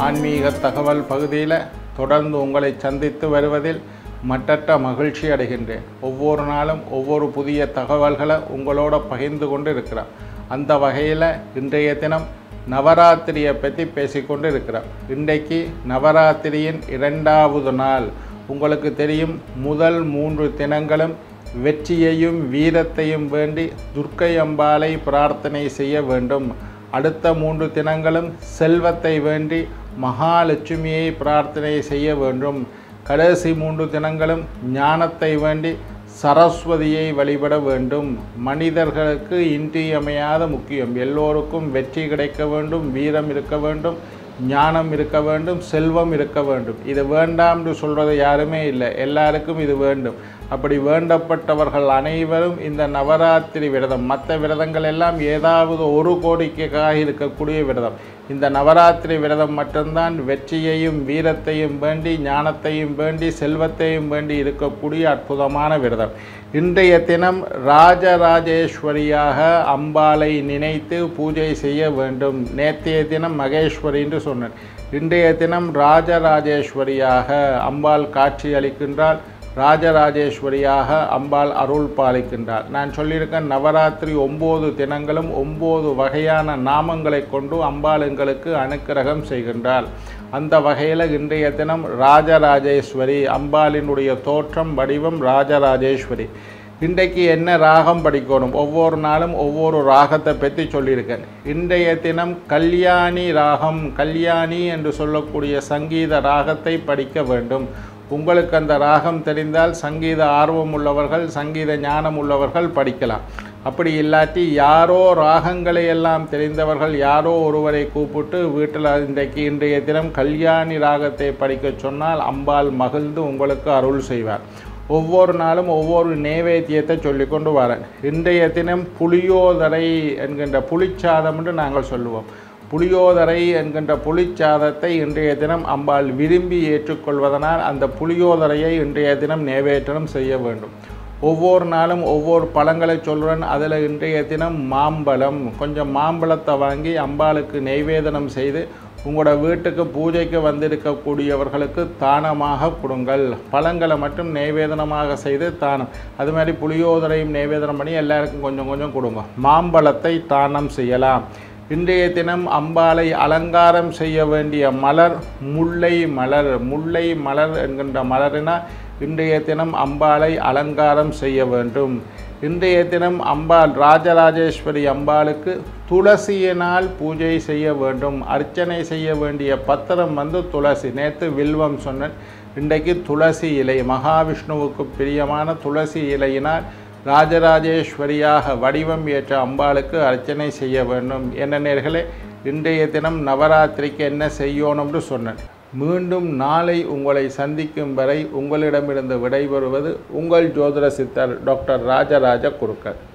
ஆன்மீக தகவல் பகுதியில் தொடர்ந்து உங்களை சந்தித்து வருவதில் மட்டற்ற மகிழ்ச்சி அடைகின்றேன் ஒவ்வொரு நாளும் ஒவ்வொரு புதிய தகவல்களை உங்களோட பகிர்ந்து கொண்டு இருக்கிறோம் அந்த வகையில் இன்றைய தினம் நவராத்திரியை பற்றி பேசிக்கொண்டு இருக்கிறோம் இன்றைக்கு நவராத்திரியின் இரண்டாவது நாள் உங்களுக்கு தெரியும் முதல் மூன்று தினங்களும் வெற்றியையும் வீரத்தையும் வேண்டி துர்க்கை அம்பாளை பிரார்த்தனை செய்ய வேண்டும் அடுத்த மூன்று தினங்களும் செல்வத்தை வேண்டி மகாலட்சுமியை பிரார்த்தனை செய்ய வேண்டும் கடைசி மூன்று தினங்களும் ஞானத்தை வேண்டி சரஸ்வதியை வழிபட வேண்டும் மனிதர்களுக்கு இன்றியமையாத முக்கியம் எல்லோருக்கும் வெற்றி கிடைக்க வேண்டும் வீரம் இருக்க வேண்டும் ஞானம் இருக்க வேண்டும் செல்வம் இருக்க வேண்டும் இது வேண்டாம்னு சொல்கிறது யாருமே இல்லை எல்லாருக்கும் இது வேண்டும் அப்படி வேண்டப்பட்டவர்கள் அனைவரும் இந்த நவராத்திரி விரதம் மற்ற விரதங்கள் எல்லாம் ஏதாவது ஒரு கோடிக்கைக்காக இருக்கக்கூடிய விரதம் இந்த நவராத்திரி விரதம் மட்டும்தான் வெற்றியையும் வீரத்தையும் வேண்டி ஞானத்தையும் வேண்டி செல்வத்தையும் வேண்டி இருக்கக்கூடிய அற்புதமான விரதம் இன்றைய தினம் ராஜராஜேஸ்வரியாக அம்பாளை நினைத்து பூஜை செய்ய வேண்டும் நேற்றைய தினம் மகேஸ்வரி என்று சொன்னேன் இன்றைய தினம் ராஜராஜேஸ்வரியாக அம்பாள் காட்சி அளிக்கின்றாள் ராஜராஜேஸ்வரியாக அம்பாள் அருள் பாலிக்கின்றார் நான் சொல்லியிருக்கேன் நவராத்திரி ஒம்பது தினங்களும் ஒம்பது வகையான நாமங்களை கொண்டு அம்பாள் எங்களுக்கு அனுக்கிரகம் செய்கின்றாள் அந்த வகையில் இன்றைய தினம் ராஜராஜேஸ்வரி அம்பாளினுடைய தோற்றம் வடிவம் ராஜராஜேஸ்வரி இன்றைக்கு என்ன ராகம் படிக்கணும் ஒவ்வொரு நாளும் ஒவ்வொரு ராகத்தை பற்றி சொல்லியிருக்கேன் இன்றைய தினம் கல்யாணி ராகம் கல்யாணி என்று சொல்லக்கூடிய சங்கீத ராகத்தை படிக்க வேண்டும் உங்களுக்கு அந்த ராகம் தெரிந்தால் சங்கீத ஆர்வம் உள்ளவர்கள் சங்கீத ஞானம் உள்ளவர்கள் படிக்கலாம் அப்படி இல்லாட்டி யாரோ ராகங்களை எல்லாம் தெரிந்தவர்கள் யாரோ ஒருவரை கூப்பிட்டு வீட்டில் இன்றைக்கு இன்றைய தினம் கல்யாணி ராகத்தை படிக்க சொன்னால் அம்பாள் மகிழ்ந்து உங்களுக்கு அருள் செய்வார் ஒவ்வொரு நாளும் ஒவ்வொரு நைவேத்தியத்தை சொல்லிக்கொண்டு வரேன் இன்றைய தினம் புளியோதரை என்கின்ற புளிச்சாதம் என்று நாங்கள் சொல்லுவோம் புளியோதரை என்கின்ற புளிச்சாதத்தை இன்றைய தினம் அம்பாள் விரும்பி ஏற்றுக்கொள்வதனால் அந்த புளியோதரையை இன்றைய தினம் நேவேற்றனம் செய்ய வேண்டும் ஒவ்வொரு நாளும் ஒவ்வொரு பழங்களை சொல்கிறேன் அதில் இன்றைய தினம் மாம்பழம் கொஞ்சம் மாம்பழத்தை வாங்கி அம்பாளுக்கு நெய்வேதனம் செய்து உங்களோட வீட்டுக்கு பூஜைக்கு வந்திருக்கக்கூடியவர்களுக்கு தானமாக கொடுங்கள் பழங்களை மட்டும் நெய்வேதனமாக செய்து தானம் அது மாதிரி புளியோதரையும் நெய்வேதனம் பண்ணி எல்லாருக்கும் கொஞ்சம் கொஞ்சம் கொடுங்க மாம்பழத்தை தானம் செய்யலாம் இன்றைய தினம் அம்பாளை அலங்காரம் செய்ய வேண்டிய மலர் முல்லை மலர் முல்லை மலர் என்கின்ற மலரினால் இன்றைய தினம் அம்பாளை அலங்காரம் செய்ய வேண்டும் இன்றைய தினம் அம்பாள் ராஜராஜேஸ்வரி அம்பாளுக்கு துளசியினால் பூஜை செய்ய வேண்டும் அர்ச்சனை செய்ய வேண்டிய பத்திரம் வந்து துளசி நேற்று வில்வம் சொன்னேன் இன்றைக்கு துளசி இலை மகாவிஷ்ணுவுக்கு பிரியமான துளசி இலையினால் ராஜராஜேஸ்வரியாக வடிவம் ஏற்ற அம்பாளுக்கு அர்ச்சனை செய்ய வேண்டும் என்ன நேர்களே இன்றைய தினம் நவராத்திரிக்கு என்ன செய்யணும்னு சொன்னேன் மீண்டும் நாளை உங்களை சந்திக்கும் வரை உங்களிடமிருந்து விடைபெறுவது உங்கள் ஜோதிட சித்தர் டாக்டர் ராஜராஜ குருக்கர்